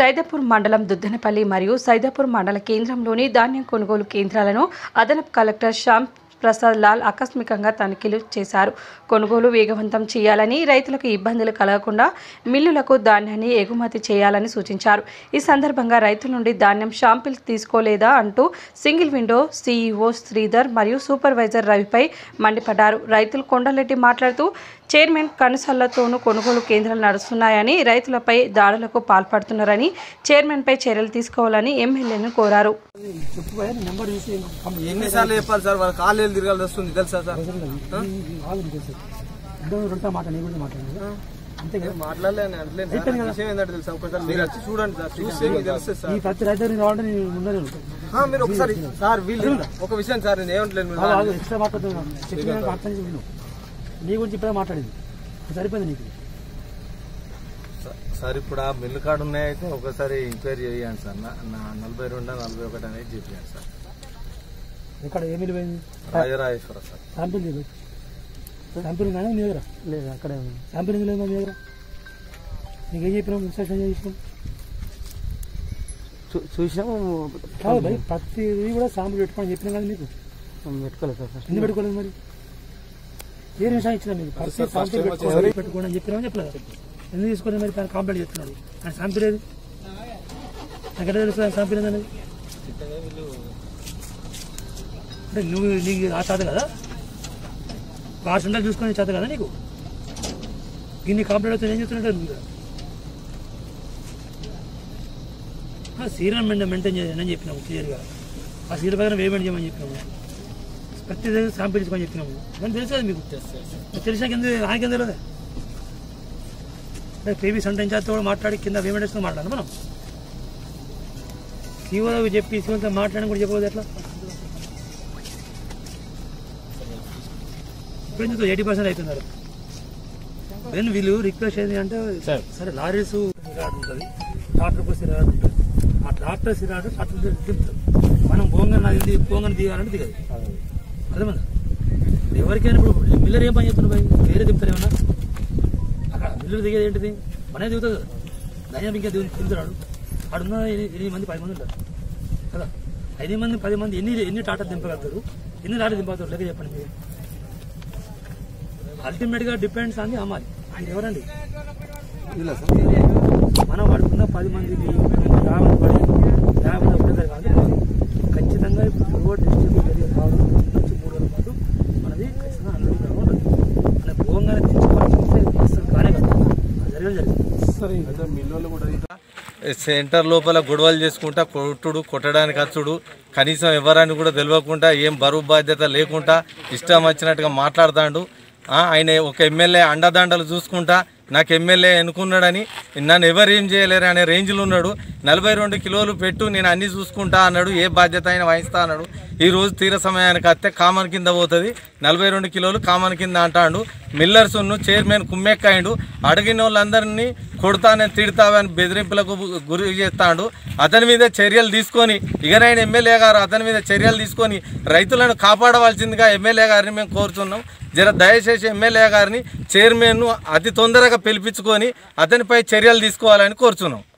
సైదాపూర్ మండలం దుద్దనపల్లి మరియు సైదాపూర్ మండల కేంద్రంలోని ధాన్యం కొనుగోలు కేంద్రాలను అదనపు కలెక్టర్ శ్యామ్ ప్రసాద్ లాల్ ఆకస్మికంగా తనిఖీలు చేశారు కొనుగోలు వేగవంతం చేయాలని రైతులకు ఇబ్బందులు కలగకుండా మిల్లులకు ధాన్యాన్ని ఎగుమతి చేయాలని సూచించారు ఈ సందర్భంగా రైతుల నుండి ధాన్యం షాంపిల్ తీసుకోలేదా అంటూ సింగిల్ విండో సీఈఓ శ్రీధర్ మరియు సూపర్వైజర్ రవిపై మండిపడ్డారు రైతులు కొండలెడ్డి మాట్లాడుతూ చైర్మన్ కనుసల్లతోనూ కొనుగోలు కేంద్రాలు నడుస్తున్నాయని రైతులపై దాడులకు పాల్పడుతున్నారని చైర్మన్పై చర్యలు తీసుకోవాలని ఎమ్మెల్యేను కోరారు చెప్పు నెంబర్ చూసి కంప్లీట్ ఎన్నిసార్లు చెప్పాలి సార్ వాళ్ళ కాళ్ళు తిరగాల్సి వస్తుంది తెలుసా సార్ ఆగు తెలుసు ఇద్దరు రెండుతో మాట నేను కూడా మాట్లాడాను అంతే కదా మాట్లాడలేని అంటలేదు సార్. విషయం ఏంటంటే తెలుసా ఒకసారి మీరు వచ్చి చూడండి సార్ చూస్తే మీకు తెలుస్తుంది సార్ ఈ ప్రతి రైతు నేను కావాలంటే నేను ముందరే ఉంటాను ఆ, మీరు ఒకసారి సార్ వీళ్ళు ఒక విషయం సార్ నేను ఏమంటలేదు మీరు ఆగు, ఆగు, ఎక్స్ట్రా మాట్లాడుతున్నాను చెప్పిన అర్థం చేసి విను నీ గురించి ఇప్పుడే మాట్లాడింది సరిపోయింది నీకు సార్ ఇప్పుడు ఆ మిల్లు కార్డు ఉన్నాయైతే ఒకసారి ఎంక్వైరీ చేయండి సార్ నా నా నలభై రెండు నలభై ఒకటి అనేది చెప్పాను సార్ ఇక్కడ ఏమి పోయింది రాజరాజేశ్వర సార్ శాంపిల్ లేదు శాంపిల్ ఉందా మీ దగ్గర లేదు అక్కడ శాంపిల్ ఎందుకు లేదు మీ దగ్గర నీకు ఏం చెప్పినాం ఇన్స్ట్రక్షన్ చేసినాం చూసినాము కాదు భయ్ ప్రతిదీ కూడా శాంపిల్ పెట్టుకోని చెప్పినా కదా మీకు పెట్టుకోలేదు సార్ ఎందుకు పెట్టుకోలేదు మరి ఏ నిమిషం ఇచ్చిన మీకు ప్రతి శాంపిల్ పెట్టుకోవాలి పెట్టుకోండి అని చెప్పినా చెప్పలేదు ఎందుకు తీసుకొని మరి తను కాంప్లైంట్ చేస్తున్నాడు ఆయన శాంపిల్ ఏది నాకు ఎట్లా తెలుసు ఆయన శాంపిల్ ఏందనేది అంటే నువ్వు నీకు ఆ చేత కదా పర్సెంటేజ్ చూసుకొని చేత కదా నీకు ఇన్ని కాంప్లైంట్ వస్తే ఏం చెప్తున్నట్టు సీరియల్ మెయింటైన్ చేయాలని అని చెప్పినాము క్లియర్గా ఆ సీరియల్ ప్రకారం పేమెంట్ చేయమని చెప్పినాము ప్రతి దగ్గర శాంపిల్ తీసుకొని చెప్పినాము కానీ తెలుసు కదా మీకు తెలిసాక ఎందుకు ఆయనకేం తెలియదు అంటే పేబీ సెంటర్ ఇన్ఛార్జ్తో కూడా మాట్లాడి కింద పేమెంట్ వేసుకొని మాట్లాడాలి మనం సీఓ చెప్పి సీఓతో మాట్లాడని కూడా చెప్పవద్దు ఎట్లా ఇప్పుడు ఎందుకు ఎయిటీ పర్సెంట్ అవుతున్నారు దెన్ వీళ్ళు రిక్వెస్ట్ ఏంటి అంటే సరే లారీస్ సిరాడ్ ఉంటుంది ట్రాక్టర్ సిరాడ్ ఉంటుంది ఆ ట్రాక్టర్ సిరాడ్ ట్రాక్టర్ దింపుతారు మనం పోంగన్ నాది పోంగన్ దిగాలంటే దిగదు అర్థమైందా ఇప్పుడు ఎవరికైనా ఇప్పుడు మిల్లర్ ఏం పని చేస్తున్నారు భయ్ వేరే దింపుతారు ఏమన్నా అక్కడ మిల్లర్ దిగేది ఏంటిది మనే దిగుతుంది కదా దయ్యం ఇంకా దిగు దిగుతున్నాడు ఆడున్న ఎన్ని- ఎనిమిది మంది పది మంది ఉంటారు కదా ఐదు మంది పది మంది ఎన్ని ఎన్ని టాటా దింపగలుగుతారు ఎన్ని టాటా దింపగలుగుతారు లెక్క చెప్పండి మీరు అల్టిమేట్ గా డిపెండ్స్ ఆన్ ది అమ్మాయి మీరు ఎవరండి మనం పడుకున్న పది మందికి యాభై పడి యాభై ఒకటేసారి కాదు ఖచ్చితంగా ఇప్పుడు ఫోర్వర్డ్ డిస్ట్రిక్ట్ ఏరియా కావడం నుంచి మూడు రోజుల పాటు మనది ఖచ్చితంగా అనుభవంగా ఉంటుంది మన భూంగానే తెచ్చుకోవాలంటే అసలు కానే కదా అది జరగడం జరిగింది సెంటర్ లోపల గొడవలు చేసుకుంటా కొట్టుడు కొట్టడానికి వచ్చుడు కనీసం ఎవరని కూడా తెలియకుండా ఏం బరువు బాధ్యత లేకుండా ఇష్టం వచ్చినట్టుగా మాట్లాడుతాడు ఆ, ఆయన ఒక ఎమ్మెల్యే అండదండలు చూసుకుంటా నాకు ఎమ్మెల్యే ఎన్నుకున్నాడని నన్ను ఎవరు ఏం చేయలేరు అనే రేంజ్లో ఉన్నాడు నలభై రెండు కిలోలు పెట్టు నేను అన్ని చూసుకుంటా అన్నాడు ఏ బాధ్యత అయినా వహిస్తా అన్నాడు ఈ రోజు తీర సమయానికి వస్తే కామన్ కింద పోతుంది నలభై రెండు కిలోలు కామన్ కింద అంటాడు మిల్లర్స్ చైర్మన్ కుమ్మెక్కాయిండు అడిగిన వాళ్ళందరినీ కొడతానని తిడతావని బెదిరింపులకు గురి చేస్తాడు అతని మీద చర్యలు తీసుకొని ఇకనైనా ఎమ్మెల్యే గారు అతని మీద చర్యలు తీసుకొని రైతులను కాపాడవలసిందిగా ఎమ్మెల్యే గారిని మేము కోరుతున్నాం జర దయచేసి ఎమ్మెల్యే గారిని చైర్మన్ను అతి తొందరగా పిలిపించుకొని అతనిపై చర్యలు తీసుకోవాలని కోరుతున్నాం